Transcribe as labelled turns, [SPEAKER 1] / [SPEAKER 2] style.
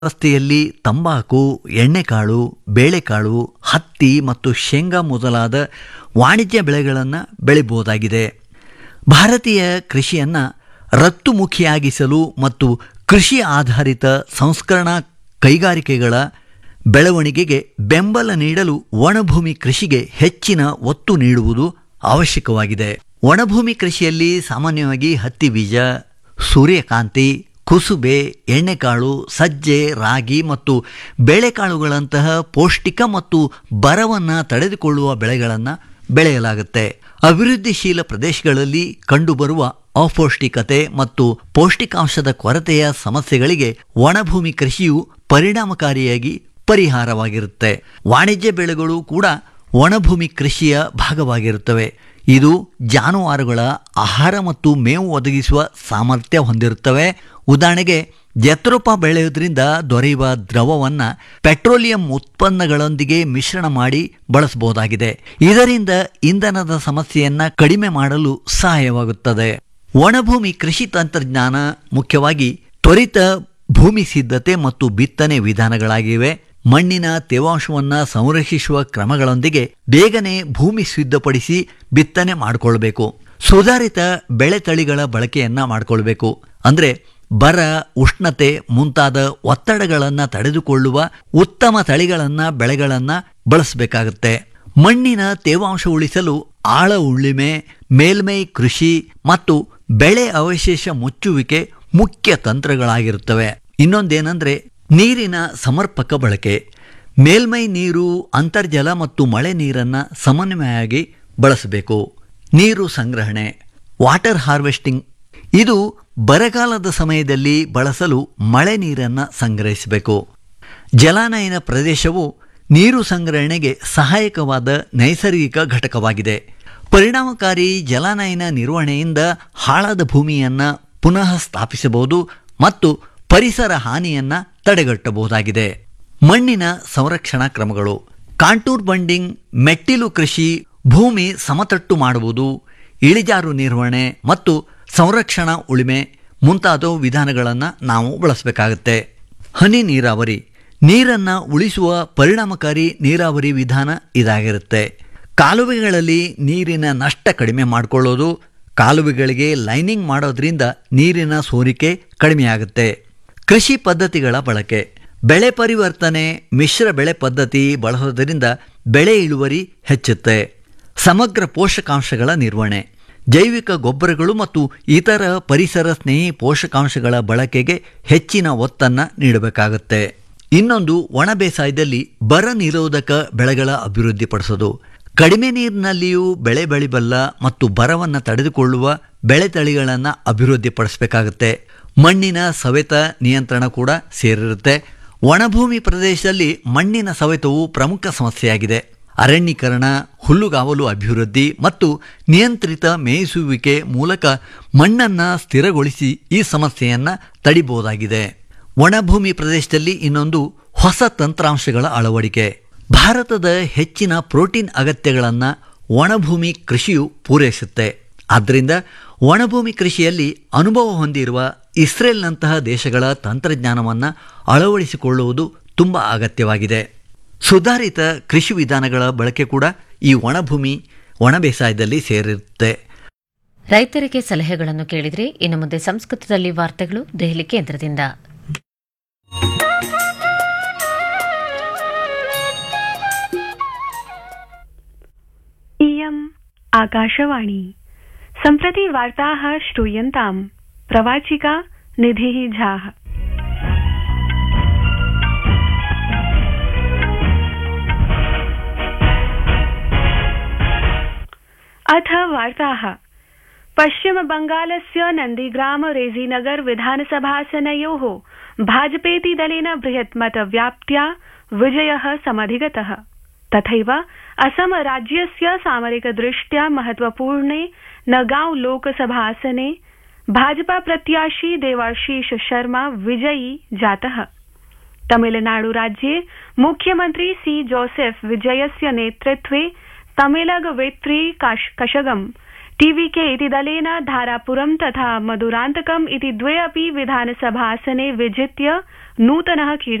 [SPEAKER 1] ವ್ಯವಸ್ಥೆಯಲ್ಲಿ ತಂಬಾಕು ಎಣ್ಣೆಕಾಳು ಬೇಳೆಕಾಳು ಹತ್ತಿ ಮತ್ತು ಶೇಂಗಾ ಮೊದಲಾದ ವಾಣಿಜ್ಯ ಬೆಳೆಗಳನ್ನು ಬೆಳಿಬಹುದಾಗಿದೆ ಭಾರತೀಯ ಕೃಷಿಯನ್ನು ರಫ್ತುಮುಖಿಯಾಗಿಸಲು ಮತ್ತು ಕೃಷಿ ಆಧಾರಿತ ಸಂಸ್ಕರಣಾ ಕೈಗಾರಿಕೆಗಳ ಬೆಳವಣಿಗೆಗೆ ಬೆಂಬಲ ನೀಡಲು ಒಣಭೂಮಿ ಕೃಷಿಗೆ ಹೆಚ್ಚಿನ ಒತ್ತು ನೀಡುವುದು ಅವಶ್ಯಕವಾಗಿದೆ ಒಣಭೂಮಿ ಕೃಷಿಯಲ್ಲಿ ಸಾಮಾನ್ಯವಾಗಿ ಹತ್ತಿ ಬೀಜ ಸೂರ್ಯಕಾಂತಿ ಕುಸುಬೆ ಎಣ್ಣೆಕಾಳು ಸಜ್ಜೆ ರಾಗಿ ಮತ್ತು ಬೇಳೆಕಾಳುಗಳಂತಹ ಪೌಷ್ಟಿಕ ಮತ್ತು ಬರವನ್ನು ತಡೆದುಕೊಳ್ಳುವ ಬೆಳೆಗಳನ್ನು ಬೆಳೆಯಲಾಗುತ್ತೆ ಅಭಿವೃದ್ಧಿಶೀಲ ಪ್ರದೇಶಗಳಲ್ಲಿ ಕಂಡುಬರುವ ಅಪೌಷ್ಟಿಕತೆ ಮತ್ತು ಪೌಷ್ಟಿಕಾಂಶದ ಕೊರತೆಯ ಸಮಸ್ಯೆಗಳಿಗೆ ಒಣಭೂಮಿ ಕೃಷಿಯು ಪರಿಣಾಮಕಾರಿಯಾಗಿ ಪರಿಹಾರವಾಗಿರುತ್ತೆ ವಾಣಿಜ್ಯ ಬೆಳೆಗಳು ಕೂಡ ಒಣಭೂಮಿ ಕೃಷಿಯ ಭಾಗವಾಗಿರುತ್ತವೆ ಇದು ಜಾನುವಾರುಗಳ ಆಹಾರ ಮತ್ತು ಮೇವು ಒದಗಿಸುವ ಸಾಮರ್ಥ್ಯ ಹೊಂದಿರುತ್ತವೆ ಉದಾಹರಣೆಗೆ ಜತ್ರೋಪ ಬೆಳೆಯೋದ್ರಿಂದ ದೊರೆಯುವ ದ್ರವವನ್ನು ಪೆಟ್ರೋಲಿಯಂ ಉತ್ಪನ್ನಗಳೊಂದಿಗೆ ಮಿಶ್ರಣ ಮಾಡಿ ಬಳಸಬಹುದಾಗಿದೆ ಇದರಿಂದ ಇಂಧನದ ಸಮಸ್ಯೆಯನ್ನು ಕಡಿಮೆ ಮಾಡಲು ಸಹಾಯವಾಗುತ್ತದೆ ಒಣಭೂಮಿ ಕೃಷಿ ತಂತ್ರಜ್ಞಾನ ಮುಖ್ಯವಾಗಿ ತ್ವರಿತ ಭೂಮಿ ಸಿದ್ಧತೆ ಮತ್ತು ಬಿತ್ತನೆ ವಿಧಾನಗಳಾಗಿವೆ ಮಣ್ಣಿನ ತೇವಾಂಶವನ್ನು ಸಂರಕ್ಷಿಸುವ ಕ್ರಮಗಳೊಂದಿಗೆ ಬೇಗನೆ ಭೂಮಿ ಸಿದ್ಧಪಡಿಸಿ ಬಿತ್ತನೆ ಮಾಡಿಕೊಳ್ಬೇಕು ಸುಧಾರಿತ ಬೆಳೆ ತಳಿಗಳ ಬಳಕೆಯನ್ನ ಮಾಡಿಕೊಳ್ಬೇಕು ಅಂದರೆ ಬರ ಉಷ್ಣತೆ ಮುಂತಾದ ಒತ್ತಡಗಳನ್ನು ತಡೆದುಕೊಳ್ಳುವ ಉತ್ತಮ ತಳಿಗಳನ್ನು ಬೆಳೆಗಳನ್ನು ಬಳಸಬೇಕಾಗುತ್ತೆ ಮಣ್ಣಿನ ತೇವಾಂಶ ಉಳಿಸಲು ಆಳ ಉಳ್ಳಿಮೆ ಮೇಲ್ಮೈ ಕೃಷಿ ಮತ್ತು ಬೆಳೆ ಅವಶೇಷ ಮುಚ್ಚುವಿಕೆ ಮುಖ್ಯ ತಂತ್ರಗಳಾಗಿರುತ್ತವೆ ಇನ್ನೊಂದೇನೆಂದರೆ ನೀರಿನ ಸಮರ್ಪಕ ಬಳಕೆ ಮೇಲ್ಮೈ ನೀರು ಅಂತರ್ಜಲ ಮತ್ತು ಮಳೆ ನೀರನ್ನು ಸಮನ್ವಯವಾಗಿ ಬಳಸಬೇಕು ನೀರು ಸಂಗ್ರಹಣೆ ವಾಟರ್ ಹಾರ್ವೆಸ್ಟಿಂಗ್ ಇದು ಬರಗಾಲದ ಸಮಯದಲ್ಲಿ ಬಳಸಲು ಮಳೆ ನೀರನ್ನು ಸಂಗ್ರಹಿಸಬೇಕು ಜಲಾನಯನ ಪ್ರದೇಶವು ನೀರು ಸಂಗ್ರಹಣೆಗೆ ಸಹಾಯಕವಾದ ನೈಸರ್ಗಿಕ ಘಟಕವಾಗಿದೆ ಪರಿಣಾಮಕಾರಿ ಜಲಾನಯನ ನಿರ್ವಹಣೆಯಿಂದ ಹಾಳಾದ ಭೂಮಿಯನ್ನು ಪುನಃ ಸ್ಥಾಪಿಸಬಹುದು ಮತ್ತು ಪರಿಸರ ಹಾನಿಯನ್ನು ತಡೆಗಟ್ಟಬಹುದಾಗಿದೆ ಮಣ್ಣಿನ ಸಂರಕ್ಷಣಾ ಕ್ರಮಗಳು ಕಾಂಟೂರ್ ಬಂಡಿಂಗ್ ಮೆಟ್ಟಿಲು ಕೃಷಿ ಭೂಮಿ ಸಮತಟ್ಟು ಮಾಡುವುದು ಇಳಿಜಾರು ನಿರ್ವಹಣೆ ಮತ್ತು ಸಂರಕ್ಷಣಾ ಉಳಿಮೆ ಮುಂತಾದ ವಿಧಾನಗಳನ್ನು ನಾವು ಬಳಸಬೇಕಾಗುತ್ತೆ ಹನಿ ನೀರಾವರಿ ನೀರನ್ನು ಉಳಿಸುವ ಪರಿಣಾಮಕಾರಿ ನೀರಾವರಿ ವಿಧಾನ ಇದಾಗಿರುತ್ತೆ ಕಾಲುವೆಗಳಲ್ಲಿ ನೀರಿನ ನಷ್ಟ ಕಡಿಮೆ ಮಾಡಿಕೊಳ್ಳೋದು ಕಾಲುವೆಗಳಿಗೆ ಲೈನಿಂಗ್ ಮಾಡೋದ್ರಿಂದ ನೀರಿನ ಸೋರಿಕೆ ಕಡಿಮೆಯಾಗುತ್ತೆ ಕೃಷಿ ಪದ್ಧತಿಗಳ ಬಳಕೆ ಬೆಳೆ ಪರಿವರ್ತನೆ ಮಿಶ್ರ ಬೆಳೆ ಪದ್ಧತಿ ಬಳಸೋದರಿಂದ ಬೆಳೆ ಇಳುವರಿ ಹೆಚ್ಚುತ್ತೆ ಸಮಗ್ರ ಪೋಷಕಾಂಶಗಳ ನಿರ್ವಹಣೆ ಜೈವಿಕ ಗೊಬ್ಬರಗಳು ಮತ್ತು ಇತರ ಪರಿಸರ ಸ್ನೇಹಿ ಪೋಷಕಾಂಶಗಳ ಬಳಕೆಗೆ ಹೆಚ್ಚಿನ ಒತ್ತನ್ನು ನೀಡಬೇಕಾಗುತ್ತೆ ಇನ್ನೊಂದು ಒಣ ಬೇಸಾಯದಲ್ಲಿ ಬರ ನಿರೋಧಕ ಬೆಳೆಗಳ ಅಭಿವೃದ್ಧಿಪಡಿಸೋದು ಕಡಿಮೆ ನೀರಿನಲ್ಲಿಯೂ ಬೆಳೆ ಬೆಳಿಬಲ್ಲ ಮತ್ತು ಬರವನ್ನು ತಡೆದುಕೊಳ್ಳುವ ಬೆಳೆ ತಳಿಗಳನ್ನು ಅಭಿವೃದ್ಧಿಪಡಿಸಬೇಕಾಗುತ್ತೆ ಮಣ್ಣಿನ ಸವೆತ ನಿಯಂತ್ರಣ ಕೂಡ ಸೇರಿರುತ್ತೆ ಒಣಭೂಮಿ ಪ್ರದೇಶದಲ್ಲಿ ಮಣ್ಣಿನ ಸವೆತವು ಪ್ರಮುಖ ಸಮಸ್ಯೆಯಾಗಿದೆ ಅರಣ್ಯೀಕರಣ ಹುಲ್ಲುಗಾವಲು ಅಭಿವೃದ್ಧಿ ಮತ್ತು ನಿಯಂತ್ರಿತ ಮೇಯಿಸುವಿಕೆ ಮೂಲಕ ಮಣ್ಣನ್ನು ಸ್ಥಿರಗೊಳಿಸಿ ಈ ಸಮಸ್ಯೆಯನ್ನು ತಡಿಬಹುದಾಗಿದೆ ಒಣಭೂಮಿ ಪ್ರದೇಶದಲ್ಲಿ ಇನ್ನೊಂದು ಹೊಸ ತಂತ್ರಾಂಶಗಳ ಅಳವಡಿಕೆ ಭಾರತದ ಹೆಚ್ಚಿನ ಪ್ರೋಟೀನ್ ಅಗತ್ಯಗಳನ್ನು ಒಣಭೂಮಿ ಕೃಷಿಯು ಪೂರೈಸುತ್ತೆ ಆದ್ದರಿಂದ ಒಣಭೂಮಿ ಕೃಷಿಯಲ್ಲಿ ಅನುಭವ ಹೊಂದಿರುವ ಇಸ್ರೇಲ್ನಂತಹ ದೇಶಗಳ ತಂತ್ರಜ್ಞಾನವನ್ನು ಅಳವಡಿಸಿಕೊಳ್ಳುವುದು ತುಂಬ ಅಗತ್ಯವಾಗಿದೆ ಸುಧಾರಿತ ಕೃಷಿ ವಿಧಾನಗಳ ಬಳಕೆ ಕೂಡ ಈ ಒಣಭೂಮಿ ಒಣ ಬೇಸಾಯದಲ್ಲಿ ಸೇರಿರುತ್ತೆ
[SPEAKER 2] ರೈತರಿಗೆ ಸಲಹೆಗಳನ್ನು ಕೇಳಿದ್ರೆ ಇನ್ನು ಮುಂದೆ ಸಂಸ್ಕೃತದಲ್ಲಿ ವಾರ್ತೆಗಳು ದೆಹಲಿ ಕೇಂದ್ರದಿಂದ
[SPEAKER 3] इयम् आकाशवाणी सम्प्रति वार्ताः श्रूयन्ताम् प्रवाचिका निधिः झाः अथ वार्ताः पश्चिमबंगालस्य नन्दीग्राम रेजीनगर विधानसभासनयोः भाजपेति दलेन बृहत्मतव्याप्त्या विजयः समधिगतः तथैव असम राज्यस्य सामरिक दृष्ट्या महत्वपूर्णे नगांव लोकसभासने भाजपा प्रत्याशी देवाशीष शर्मा विजयी जातः तमिलनाडु राज्ये मुख्यमन्त्री सी जोसेफ विजयस्य नेतृत्वे तमिलग वेत्री कशगम टीवीके इति दलेन धारापुरम तथा मधुरान्तकम इति द्वे अपि विधानसभासने विजित्य नूतन